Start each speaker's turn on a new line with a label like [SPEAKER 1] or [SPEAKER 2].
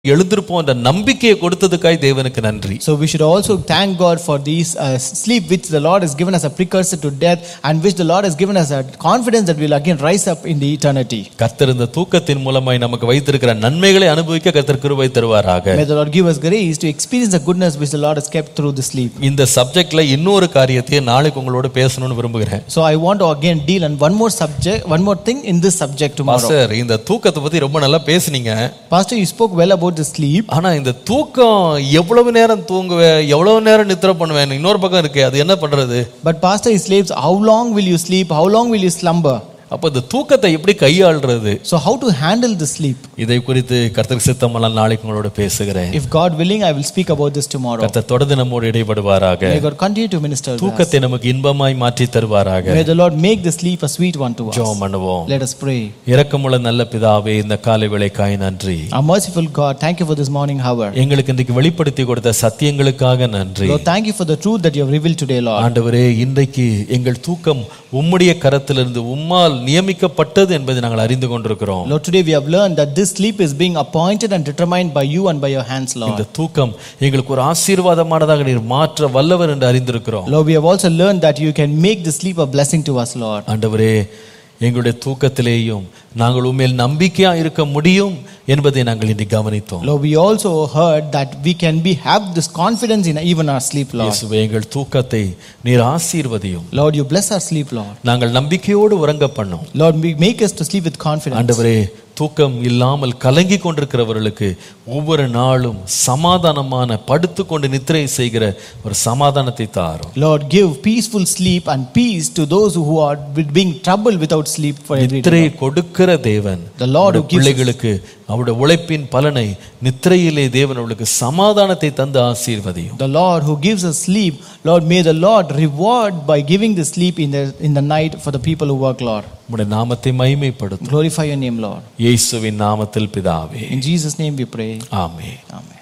[SPEAKER 1] எழுந்திருப்போம் என்ற நம்பிக்கையை கொடுத்ததுக்காய் தேவனுக்கு நன்றி
[SPEAKER 2] So we should also thank God for these uh, sleep which the Lord has given us a precursor to death and which the Lord has given us a confidence that we'll again rise up in the eternity.
[SPEAKER 1] கர்த்தர் இந்த தூக்கத்தின் மூலமாய் நமக்கு வைத்திருக்கிற நன்மைகளை அனுபவிக்க கர்த்தர் கிருபை தருவாராக
[SPEAKER 2] May the Lord give us grace to experience the goodness which the Lord has kept through the sleep.
[SPEAKER 1] இந்த சப்ஜெக்ட்ல இன்னொரு காரியத்தை நாளைக்கு உங்களோட பேசணும்னு விரும்புகிறேன்
[SPEAKER 2] So I want to again deal on one more subject, one more thing in this subject tomorrow.
[SPEAKER 1] Pastor இந்த தூக்கத்தை பத்தி ரொம்ப நல்லா பேசுனீங்க
[SPEAKER 2] Pastor, you spoke well about the sleep.
[SPEAKER 1] ஆனா இந்த தூக்கம் எவ்வளவு நேரம் தூங்குவேன் எவ்வளவு நேரம் நித்திர பண்ணுவேன் இன்னொரு பக்கம் இருக்கு அது என்ன பண்றது
[SPEAKER 2] But Pastor, he sleeps. How long will you sleep? How long will you slumber?
[SPEAKER 1] அப்ப இந்த தூக்கத்தை எப்படி கையாள்றது
[SPEAKER 2] So how to handle the sleep?
[SPEAKER 1] இதை குறித்து கர்த்தர் சித்தமெல்லாம் நாளைக்கு உங்களோட பேசுகிறேன்
[SPEAKER 2] If God willing, I will speak about this tomorrow.
[SPEAKER 1] கர்த்தர் தொடர்ந்து நம்மோடு இடைப்படுவாராக
[SPEAKER 2] May God continue to minister to us.
[SPEAKER 1] தூக்கத்தை நமக்கு இன்பமாய் மாற்றி தருவாராக
[SPEAKER 2] May the Lord make the sleep a sweet one to us.
[SPEAKER 1] ஜெபம் பண்ணுவோம்
[SPEAKER 2] Let us pray.
[SPEAKER 1] இரக்கமுள்ள நல்ல பிதாவே இந்த காலை வேளைக்காய் நன்றி
[SPEAKER 2] Our merciful God, thank you for this morning hour.
[SPEAKER 1] எங்களுக்கு இன்றைக்கு வெளிப்படுத்தி கொடுத்த சத்தியங்களுக்காக நன்றி
[SPEAKER 2] Lord, thank you for the truth that you have revealed today, Lord.
[SPEAKER 1] ஆண்டவரே இன்றைக்கு எங்கள் தூக்கம் உம்முடைய கரத்திலிருந்து உம்மால் நியமிக்கப்பட்டது என்பதை நாங்கள் அறிந்து கொண்டிருக்கிறோம்
[SPEAKER 2] Lord, today we have learned that this sleep is being appointed and determined by you and by your hands, Lord.
[SPEAKER 1] இந்த தூக்கம் எங்களுக்கு ஒரு ஆசீர்வாதமானதாக நீர் மாற்ற வல்லவர் என்று அறிந்திருக்கிறோம்
[SPEAKER 2] Lord, we have also learned that you can make the sleep a blessing to us, Lord.
[SPEAKER 1] ஆண்டவரே எங்களுடைய தூக்கத்திலேயும் நாங்கள் உண்மையில் நம்பிக்கையா இருக்க முடியும் என்பதை நாங்கள் இன்று கவனித்தோம்
[SPEAKER 2] Lord, we also heard that we can be have this confidence in even our sleep, Lord.
[SPEAKER 1] இயேசுவே எங்கள் தூக்கத்தை நீர் ஆசீர்வதியும்
[SPEAKER 2] Lord, you bless our sleep, Lord.
[SPEAKER 1] நாங்கள் நம்பிக்கையோடு உறங்க பண்ணோம்
[SPEAKER 2] Lord, we make us to sleep with confidence.
[SPEAKER 1] ஆண்டவரே தூக்கம் இல்லாமல் கலங்கி கொண்டிருக்கிறவர்களுக்கு ஒவ்வொரு நாளும் சமாதானமான படுத்துக்கொண்டு நித்திரை செய்கிற ஒரு சமாதானத்தை தாரும்
[SPEAKER 2] Lord, give peaceful sleep and peace to those who are with- being troubled without sleep for every day.
[SPEAKER 1] நித்திரையை கொடுக்கிற தேவன்
[SPEAKER 2] The Lord who
[SPEAKER 1] அவருடைய
[SPEAKER 2] gives us-
[SPEAKER 1] பிள்ளைகளுக்கு அவருடைய உழைப்பின் பலனை நித்திரையிலே தேவன் அவர்களுக்கு சமாதானத்தை தந்து ஆசீர்வதியும்
[SPEAKER 2] The Lord who gives us sleep, Lord, may the Lord reward by giving the sleep in the, in the night for the people who work, Lord.
[SPEAKER 1] உம்முடைய நாமத்தை மகிமைப்படுத்தும்
[SPEAKER 2] Glorify your name, Lord.
[SPEAKER 1] இயேசுவின் நாமத்தில் பிதாவே
[SPEAKER 2] In Jesus' name we pray.
[SPEAKER 1] Amen
[SPEAKER 2] Amen.